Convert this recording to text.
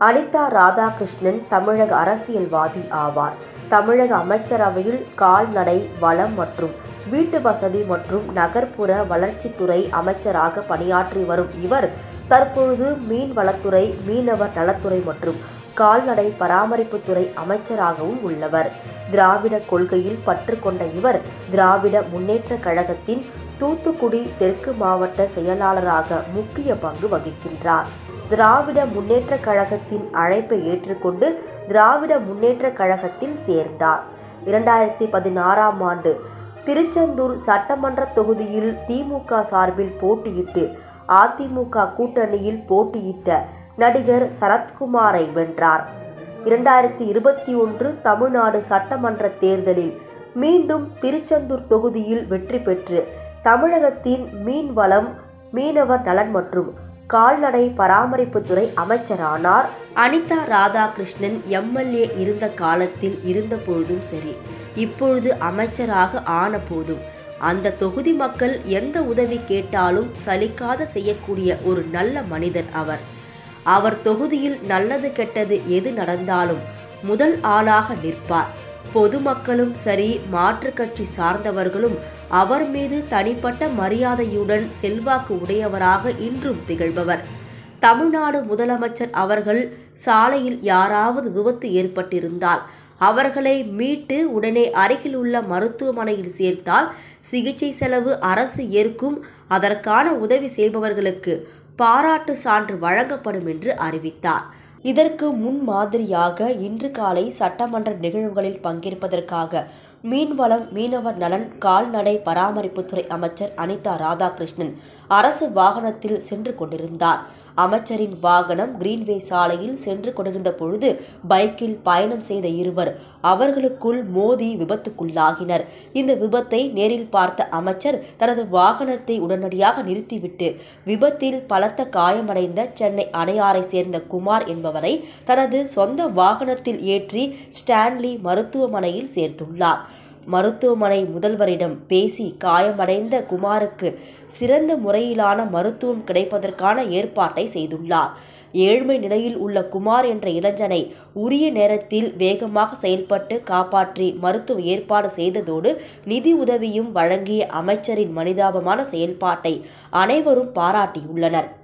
அனிதா ராதாகிருஷ்ணன் தமிழக அரசியல்வாதி ஆவார் தமிழக அமைச்சரவையில் கால்நடை வளம் மற்றும் வீட்டு வசதி மற்றும் நகர்ப்புற வளர்ச்சித்துறை அமைச்சராக பணியாற்றி வரும் இவர் தற்பொழுது மீன்வளத்துறை மீனவர் நலத்துறை மற்றும் கால்நடை பராமரிப்புத்துறை அமைச்சராகவும் உள்ளவர் திராவிட கொள்கையில் பற்று கொண்ட இவர் திராவிட முன்னேற்ற கழகத்தின் தூத்துக்குடி தெற்கு மாவட்ட செயலாளராக முக்கிய பங்கு வகிக்கின்றார் திராவிட முன்னேற்ற கழகத்தின் அழைப்பை ஏற்றுக்கொண்டு திராவிட முன்னேற்ற கழகத்தில் சேர்ந்தார் இரண்டாயிரத்தி பதினாறாம் ஆண்டு திருச்செந்தூர் சட்டமன்ற தொகுதியில் திமுக சார்பில் போட்டியிட்டு அதிமுக கூட்டணியில் போட்டியிட்ட நடிகர் சரத்குமாரை வென்றார் இரண்டாயிரத்தி இருபத்தி ஒன்று தமிழ்நாடு சட்டமன்ற தேர்தலில் மீண்டும் திருச்செந்தூர் தொகுதியில் வெற்றி பெற்று தமிழகத்தின் மீன்வளம் மீனவர் நலன் மற்றும் கால்நடை பராமரிப்புத்துறை அமைச்சரானார் அனிதா ராதாகிருஷ்ணன் எம்எல்ஏ இருந்த காலத்தில் இருந்த பொழுதும் சரி இப்பொழுது அமைச்சராக ஆன போதும் அந்த தொகுதி மக்கள் எந்த உதவி கேட்டாலும் சலிக்காத செய்யக்கூடிய ஒரு நல்ல மனிதர் அவர் அவர் தொகுதியில் நல்லது கெட்டது எது நடந்தாலும் முதல் ஆளாக நிற்பார் பொதுமக்களும் சரி மாற்றுக் கட்சி சார்ந்தவர்களும் அவர் மீது தனிப்பட்ட மரியாதையுடன் செல்வாக்கு உடையவராக இன்றும் திகழ்பவர் தமிழ்நாடு முதலமைச்சர் அவர்கள் சாலையில் யாராவது விபத்து ஏற்பட்டிருந்தால் அவர்களை மீட்டு உடனே அருகில் உள்ள மருத்துவமனையில் சேர்த்தால் சிகிச்சை செலவு அரசு ஏற்கும் அதற்கான உதவி செய்பவர்களுக்கு பாராட்டு சான்று வழங்கப்படும் என்று அறிவித்தார் இதற்கு முன்மாதிரியாக இன்று காலை சட்டமன்ற நிகழ்வுகளில் பங்கேற்பதற்காக மீன்வளம் மீனவர் நலன் கால்நடை பராமரிப்புத்துறை அமைச்சர் அனிதா ராதாகிருஷ்ணன் அரசு வாகனத்தில் சென்று கொண்டிருந்தார் அமைச்சரின் வாகனம் கிரீன்வே சாலையில் சென்று கொண்டிருந்த பொழுது பைக்கில் பயணம் செய்த இருவர் அவர்களுக்குள் மோதி விபத்துக்குள்ளாகினர் இந்த விபத்தை நேரில் பார்த்த அமைச்சர் தனது வாகனத்தை உடனடியாக நிறுத்திவிட்டு விபத்தில் பலத்த காயமடைந்த சென்னை அடையாரை சேர்ந்த குமார் என்பவரை தனது சொந்த வாகனத்தில் ஏற்றி ஸ்டான்லி மருத்துவமனையில் சேர்த்துள்ளார் மருத்துவமனை முதல்வரிடம் பேசி காயமடைந்த குமாருக்கு சிறந்த முறையிலான மருத்துவம் கிடைப்பதற்கான ஏற்பாட்டை செய்துள்ளார் ஏழ்மை நிலையில் உள்ள குமார் என்ற இளைஞனை உரிய நேரத்தில் வேகமாக செயல்பட்டு காப்பாற்றி மருத்துவ ஏற்பாடு செய்ததோடு நிதி உதவியும் வழங்கிய அமைச்சரின் மனிதாபமான செயல்பாட்டை அனைவரும் பாராட்டியுள்ளனர்